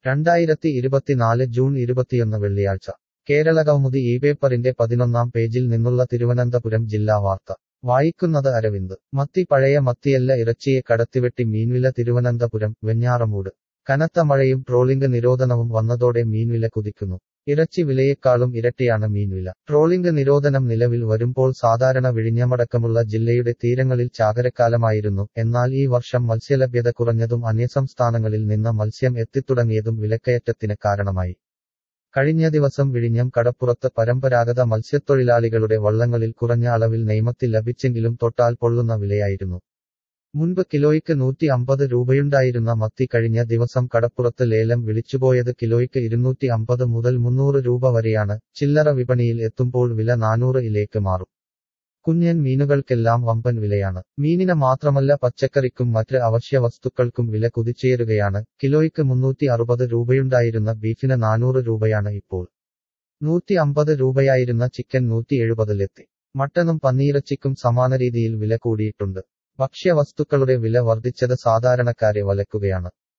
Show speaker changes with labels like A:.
A: രണ്ടായിരത്തി ഇരുപത്തിനാല് ജൂൺ ഇരുപത്തിയൊന്ന് വെള്ളിയാഴ്ച കേരള കൗമുദി ഈ പേപ്പറിന്റെ പതിനൊന്നാം പേജിൽ നിന്നുള്ള തിരുവനന്തപുരം ജില്ലാ വാർത്ത വായിക്കുന്നത് അരവിന്ദ് മത്തി പഴയ മത്തിയല്ല ഇറച്ചിയെ കടത്തിവെട്ടി മീൻവില തിരുവനന്തപുരം വെഞ്ഞാറമൂട് കനത്ത മഴയും ട്രോളിംഗ് നിരോധനവും വന്നതോടെ മീൻവില കുതിക്കുന്നു ഇറച്ചി വിലയേക്കാളും ഇരട്ടിയാണ് മീൻവില ട്രോളിംഗ് നിരോധനം നിലവിൽ വരുമ്പോൾ സാധാരണ വിഴിഞ്ഞമടക്കമുള്ള ജില്ലയുടെ തീരങ്ങളിൽ ചാകരക്കാലമായിരുന്നു എന്നാൽ ഈ വർഷം മത്സ്യലഭ്യത കുറഞ്ഞതും അന്യസംസ്ഥാനങ്ങളിൽ നിന്ന് മത്സ്യം എത്തിത്തുടങ്ങിയതും വിലക്കയറ്റത്തിന് കാരണമായി കഴിഞ്ഞ ദിവസം വിഴിഞ്ഞം കടപ്പുറത്ത് പരമ്പരാഗത മത്സ്യത്തൊഴിലാളികളുടെ വള്ളങ്ങളിൽ കുറഞ്ഞ അളവിൽ നെയ്മത്തി ലഭിച്ചെങ്കിലും തൊട്ടാൽ പൊള്ളുന്ന വിലയായിരുന്നു മുൻപ് കിലോയ്ക്ക് നൂറ്റി അമ്പത് രൂപയുണ്ടായിരുന്ന മത്തി കഴിഞ്ഞ ദിവസം കടപ്പുറത്ത് ലേലം വിളിച്ചുപോയത് കിലോയ്ക്ക് ഇരുന്നൂറ്റി അമ്പത് മുതൽ മുന്നൂറ് രൂപ വരെയാണ് ചില്ലറ വിപണിയിൽ എത്തുമ്പോൾ വില നാനൂറ് ഇലേക്ക് മാറും കുഞ്ഞൻ മീനുകൾക്കെല്ലാം വമ്പൻ വിലയാണ് മീനിന് മാത്രമല്ല പച്ചക്കറിക്കും മറ്റ് അവശ്യ വസ്തുക്കൾക്കും വില കുതിച്ചേരുകയാണ് കിലോയ്ക്ക് മുന്നൂറ്റി അറുപത് രൂപയുണ്ടായിരുന്ന ബീഫിന് നാനൂറ് രൂപയാണ് ഇപ്പോൾ നൂറ്റി അമ്പത് രൂപയായിരുന്ന ചിക്കൻ നൂറ്റി എഴുപതിലെത്തി മട്ടനും പന്നീറച്ചിക്കും സമാന രീതിയിൽ വില കൂടിയിട്ടുണ്ട് ഭക്ഷ്യവസ്തുക്കളുടെ വില വർദ്ധിച്ചത് സാധാരണക്കാരെ വലക്കുകയാണ്